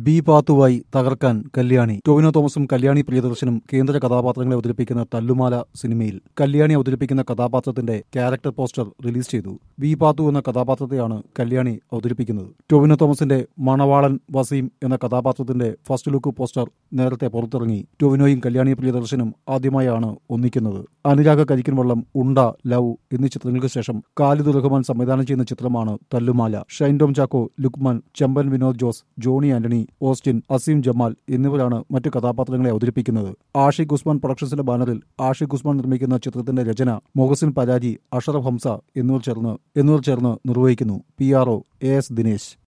B പാത്തുവായി തകർക്കാൻ കല്യാണി ടോവിനോ തോമസും കല്യാണി പ്രിയദർശനും കേന്ദ്ര കഥാപാത്രങ്ങളെ അവതരിപ്പിക്കുന്ന തല്ലുമാല സിനിമയിൽ കല്യാണി അവതരിപ്പിക്കുന്ന കഥാപാത്രത്തിന്റെ ക്യാരക്ടർ പോസ്റ്റർ റിലീസ് ചെയ്തു ബി പാത്തു എന്ന കഥാപാത്രത്തെയാണ് കല്യാണി അവതരിപ്പിക്കുന്നത് ടോവിനോ തോമസിന്റെ മണവാളൻ വസീം എന്ന കഥാപാത്രത്തിന്റെ ഫസ്റ്റ് ലുക്ക് പോസ്റ്റർ നേരത്തെ പുറത്തിറങ്ങി ടോവിനോയും കല്യാണി പ്രിയദർശനും ആദ്യമായാണ് ഒന്നിക്കുന്നത് അനുരാഗ കരിക്കിൻവള്ളം ഉണ്ട ലവ് എന്നീ ചിത്രങ്ങൾക്ക് ശേഷം ഖാലിദ് റഹ്മാൻ സംവിധാനം ചെയ്യുന്ന ചിത്രമാണ് തല്ലുമാല ഷൈൻ ടോം ചാക്കോ ലുക്മാൻ ചെമ്പൻ വിനോദ് ജോസ് ജോണി ആന്റണി ഓസ്റ്റിൻ അസീം ജമാൽ എന്നിവരാണ് മറ്റു കഥാപാത്രങ്ങളെ അവതരിപ്പിക്കുന്നത് ആഷിഖ് ഉസ്മാൻ പ്രൊഡക്ഷൻസിന്റെ ബാനറിൽ ആഷിഖ് ഉസ്മാൻ നിർമ്മിക്കുന്ന ചിത്രത്തിന്റെ രചന മൊഹസിൻ പരാജി അഷറഫ് ഹംസ എന്നിവർ ചേർന്ന് എന്നിവർ ചേർന്ന് നിർവഹിക്കുന്നു P R O A S Dinesh